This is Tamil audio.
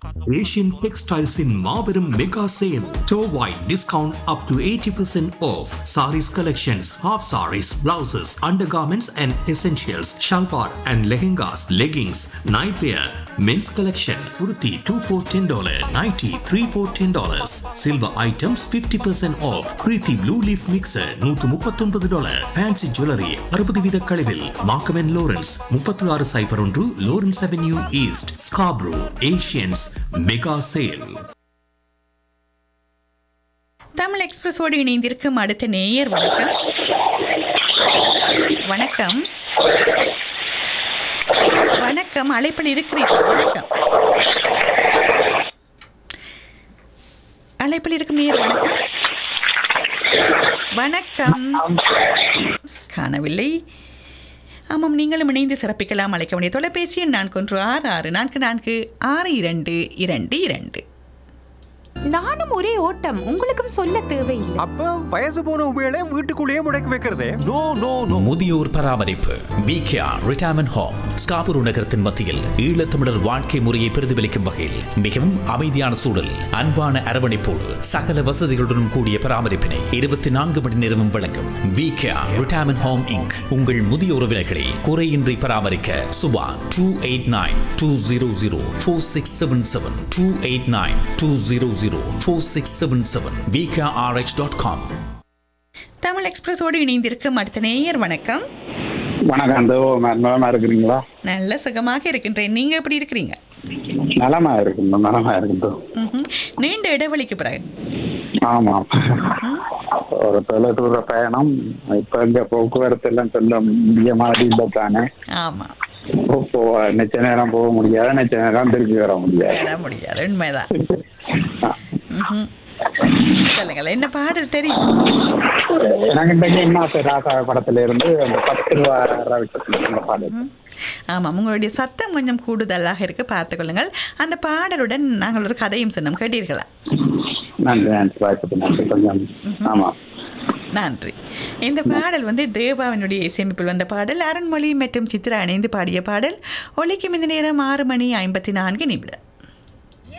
Asian Textiles in Marverum Mega Sale. Store-wide discount up to 80% off. Saris collections, half saris, blouses, undergarments and essentials, shalwar and lehengas, leggings, nightwear, men's collection, kurti 2 for $10, nighty 3 for $10. Silver items 50% off. Preeti Blue Leaf Mixer 139 dollar. Fancy Jewelry 60 வீத கழிவில். Markham and Lawrence 36 சைஃபர் ஒன்று Lawrence Avenue East, Scarborough, Asians Mega Sale. Tamil எக்ஸ்பிரஸோடு இணைந்திருக்கும் அடுத்த நேயர் வணக்கம் வணக்கம் வணக்கம் அழைப்பில் இருக்கிறீர்கள் வணக்கம் அழைப்பில் இருக்கும் நேயர் வணக்கம் வணக்கம் காணவில்லை ஆமாம் நீங்களும் இணைந்து சிறப்பிக்கலாம் அழைக்க வேண்டிய தொலைபேசி எண் நான்கு ஒன்று ஆறு ஆறு நான்கு நான்கு ஆறு இரண்டு இரண்டு இரண்டு நானும் ஒரே ஓட்டம் உங்களுக்கும் சொல்ல தேவையில்லை அப்ப வயசு போன உபயோக வீட்டுக்குள்ளேயே முடக்கி வைக்கிறதே நோ நோ நோ முதியோர் பராமரிப்பு விகேஆர் ரிட்டையர்மெண்ட் ஹோம் ஸ்காபூர் நகரத்தின் மத்தியில் ஈழத்தமிழர் வாழ்க்கை முறையை பிரதிபலிக்கும் வகையில் மிகவும் அமைதியான சூழல் அன்பான அரவணைப்போடு சகல வசதிகளுடன் கூடிய பராமரிப்பினை இருபத்தி நான்கு மணி நேரமும் வழங்கும் விகேஆர் ரிட்டையர்மெண்ட் ஹோம் இங்க் உங்கள் முதிய உறவினர்களை குறையின்றி பராமரிக்க Subha two eight nine two zero zero four six seven seven two eight nine two zero zero four six seven seven VKRH dot com Tamil எக்ஸ்பிரஸோடு இணைந்திருக்கும் அடுத்த நேயர் வணக்கம் வணக்கம் தேவோ நலமா இருக்கிறீங்களா நல்ல சுகமாக இருக்கின்றேன் நீங்க எப்படி இருக்கிறீங்க நலமா இருக்கணும் நலமா இருக்கட்டும் ம்ஹும். நீண்ட இடைவெளிக்கு பிறகு ஆமாம் ஒரு தொலைதூர பயணம் இப்ப இங்க போக்குவரத்து எல்லாம் சொல்ல முடிய மாதிரி இல்லை தானே ஆமா போ- போ நிச்ச நேரம் போக முடியாது நிச்ச நேரம் திருப்பி வர முடியாது வர முடியாது உண்மைதான் ம்ஹும். சொல்லுங்கள் என்ன பாடல் தெரியும் எனக்கு இந்த இன்னாச ராசா படத்துல இருந்து அந்த பத்து ரூபா ரவிச்சந்திரன் பாடல் ம். ஆமாம் உங்களுடைய சத்தம் கொஞ்சம் கூடுதலாக இருக்கு பார்த்துக்கொள்ளுங்கள் அந்த பாடலுடன் நாங்கள் ஒரு கதையும் சொன்னோம் கேட்டீர்களா நன்றி நன்றி வாய்ப்புக்கு நன்றி கொஞ்சம் ஆமா நன்றி இந்த பாடல் வந்து தேவாவினுடைய இசையமைப்பில் வந்த பாடல் அருண்மொழி மற்றும் சித்ரா இணைந்து பாடிய பாடல் ஒலிக்கும் இந்த நேரம் ஆறு மணி ஐம்பத்தி நான்கு நிமிடம்